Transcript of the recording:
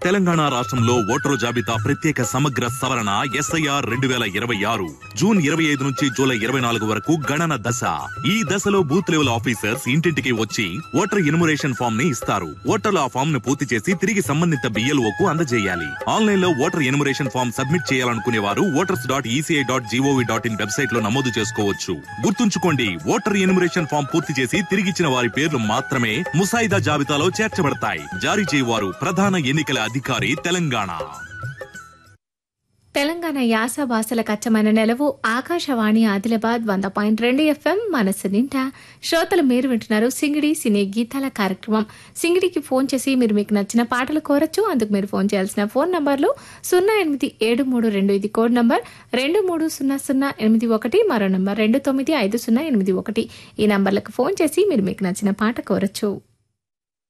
తెలంగాణ రాష్ట్రంలో ఓటరు జాబితా ప్రత్యేక సమగ్ర సవరణ ఎస్ఐఆర్ రెండు వేల ఇరవై ఆరు జూన్ ఇరవై ఐదు నుంచి జూలై ఇరవై నాలుగు వరకు గణన దశ ఈ దశలో బూత్ లెవెల్ ఆఫీసర్స్ ఇంటింటికి వచ్చి ఓటర్ ఎన్యుమరేషన్ ఫామ్ ని ఇస్తారు ఓటర్లు ఆ ఫామ్ ను పూర్తి చేసి తిరిగి సంబంధిత BLO కు అందజేయాలి ఆన్లైన్ లో ఓటర్ ఎన్యుమరేషన్ ఫామ్ సబ్మిట్ చేయాలనుకునే వారు voters dot ECI dot GOV dot in website లో నమోదు చేసుకోవచ్చు గుర్తుంచుకోండి ఓటర్ ఎన్యుమరేషన్ ఫామ్ పూర్తి చేసి తిరిగిచ్చిన వారి పేర్లు మాత్రమే ముసాయిదా జాబితాలో చేర్చబడతాయి జారీ చేయవారు ప్రధాన ఎన్నికల అధికారి తెలంగాణ తెలంగాణ యాస భాషల కచ్చమైన నెలవు ఆకాశవాణి ఆదిలాబాద్ వంద పాయింట్ రెండు ఎఫ్ఎం మనసు నిండా శ్రోతలు మీరు వింటున్నారు సింగిడి సినీ గీతాల కార్యక్రమం సింగిడికి ఫోన్ చేసి మీరు మీకు నచ్చిన పాటలు కోరచ్చు అందుకు మీరు ఫోన్ చేయాల్సిన ఫోన్ నంబర్లు సున్నా ఎనిమిది ఏడు మూడు రెండు ఇది కోడ్ నంబర్ రెండు మూడు సున్నా సున్నా ఎనిమిది ఒకటి మరో నంబర్ రెండు తొమ్మిది ఐదు సున్నా ఎనిమిది ఒకటి ఈ నంబర్లకు ఫోన్ చేసి మీరు మీకు నచ్చిన పాట కోరచ్చు